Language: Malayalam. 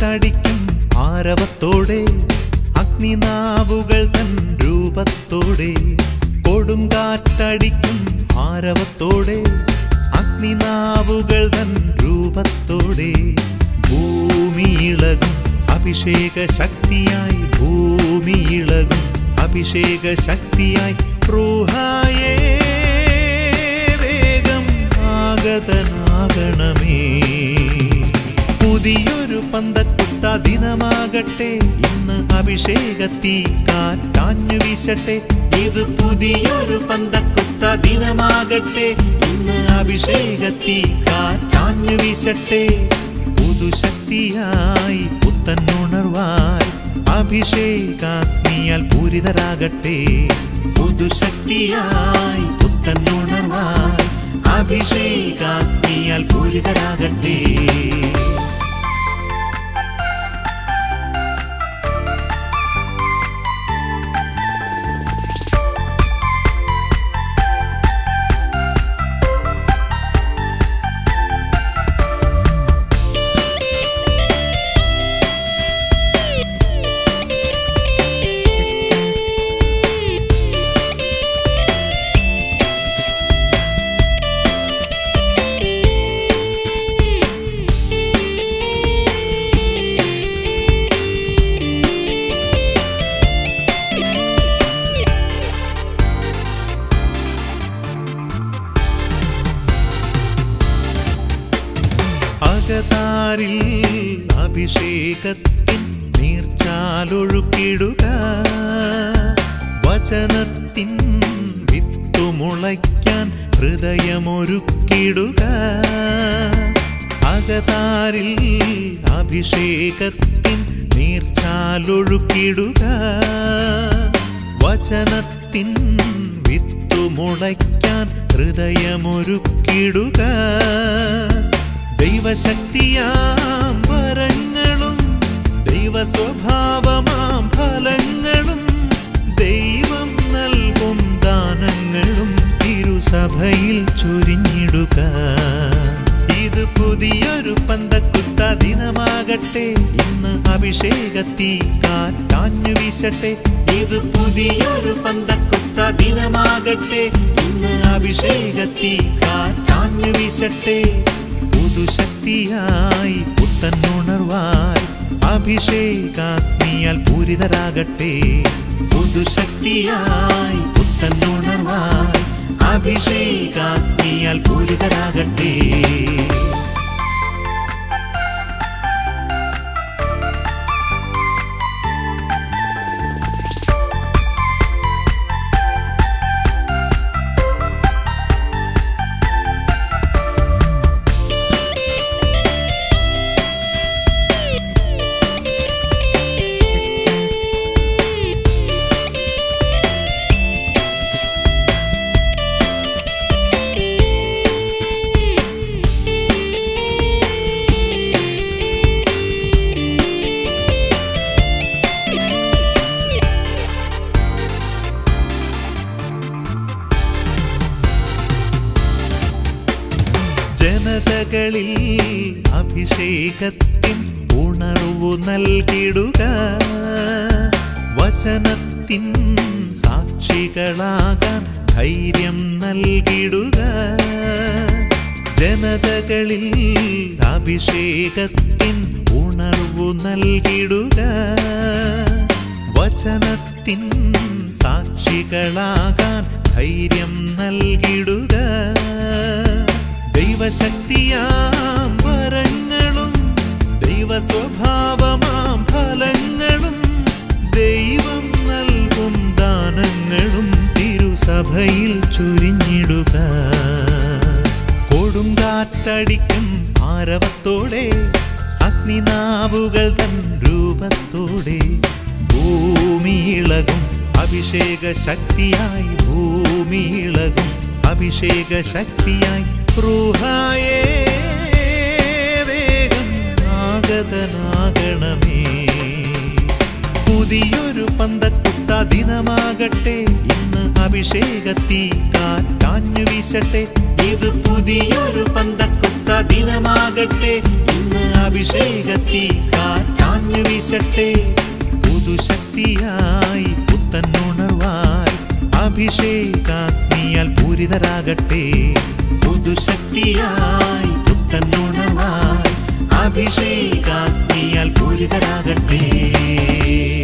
കൊടുങ്കാറ്റടിക്കും ആരവത്തോടെ അഗ്നിനാവുകൾ തൻ രൂപത്തോടെ കൊടുങ്കാറ്റടിക്കും ആരവത്തോടെ അഗ്നിനാവുകൾ തൻ രൂപത്തോടെ ഭൂമിയിളകും അഭിഷേക ശക്തിയായി ഭൂമിയിളകും അഭിഷേക ശക്തിയായി റൂഹായേ വേഗം ആഗതനാകണമേ പുതിയൊരു പന്തക്കുസ്ത ദിനമാകട്ടെ ഇന്ന് അഭിഷേകത്തി കാറ്റാഞ്ഞു വീശട്ടെ ഇത് പുതിയൊരു പന്തക്കുസ്ത ദിനമാകട്ടെ ഇന്ന് അഭിഷേകത്തി കാറ്റാഞ്ഞു വീശട്ടെ പുതുശക്തിയായി പുത്തനുണർവായി അഭിഷേകാഗ്നിയാൽ പൂരിതരാകട്ടെ പുതുശക്തിയായി പുത്തനുണർവായി അഭിഷേകാഗ്നിയാൽ പൂരിതരാകട്ടെ അകതാരിൽ അഭിഷേകത്തിൻ നീർച്ചാലൊഴുക്കിടുക വചനത്തിൻ വിത്തുമുളയ്ക്കാൻ ഹൃദയമൊരുക്കിടുക അകതാരിൽ അഭിഷേകത്തിൻ നീർച്ചാലൊഴുക്കിടുക വചനത്തിൻ വിത്തുമുളയ്ക്കാൻ ഹൃദയമൊരുക്കിടുക ദൈവശക്തിയാം വരങ്ങളും ദൈവ സ്വഭാവമാം ഫലങ്ങളും ദൈവം നൽകും ദാനങ്ങളും തിരുസഭയിൽ ചൊരിഞ്ഞിടുക ഇത് പുതിയൊരു പന്തക്കുസ്ത ദിനമാകട്ടെ ഇന്ന് അഭിഷേകത്തി കാറ്റാഞ്ഞു വീശട്ടെ ഇത് പുതിയൊരു പന്തക്കുസ്ത ദിനമാകട്ടെ ഇന്ന് അഭിഷേകത്തി കാറ്റാഞ്ഞു വീശട്ടെ പുതുശക്തിയായി പുത്തനുണർവായി അഭിഷേകാഗ്നിയാൽ പൂരിതരാകട്ടെ പുതുശക്തിയായി പുത്തനുണർവായി അഭിഷേകാഗ്നിയാൽ പൂരിതരാകട്ടെ ജനതകളിൽ അഭിഷേകത്തിൻ ഉണർവു നൽകിടുക വചനത്തിൻ സാക്ഷികളാകാൻ ധൈര്യം നൽകിടുക ജനതകളിൽ അഭിഷേകത്തിൻ ഉണർവു നൽകിടുക വചനത്തിൻ സാക്ഷികളാകാൻ ധൈര്യം നൽകിടുക ദൈവശക്തിയാം വരങ്ങളും ദൈവ സ്വഭാവമാം ഫലങ്ങളും ദൈവം നൽകും ദാനങ്ങളും തിരുസഭയിൽ ചൊരിഞ്ഞിടുക കൊടുങ്കാറ്റടിക്കും ആരവത്തോടെ അഗ്നിനാവുകൾ തൻ രൂപത്തോടെ ഭൂമിയിളകും അഭിഷേക ശക്തിയായി ഭൂമിയിളകും അഭിഷേക ശക്തിയായി ക്രൂഹായേ വേഗം ആഗതനാകണമേ പുതിയൊരു പന്തക്കുസ്ത ദിനമാകട്ടെ ഇന്ന് അഭിഷേകത്തി കാറ്റാഞ്ഞു വീശട്ടെ ഇത് പുതിയൊരു പന്തക്കുസ്ത ദിനമാകട്ടെ ഇന്ന് അഭിഷേകത്തി കാറ്റാ ആഞ്ഞു വീശട്ടെ പുതുശക്തിയായി പുത്തനുണർവായി അഭിഷേകാഗ്നിയാൽ പൂരിതരാകട്ടെ പുതുശക്തിയായി പുത്തനുണർവായി അഭിഷേകാഗ്നിയാൽ പൂരിതരാകട്ടെ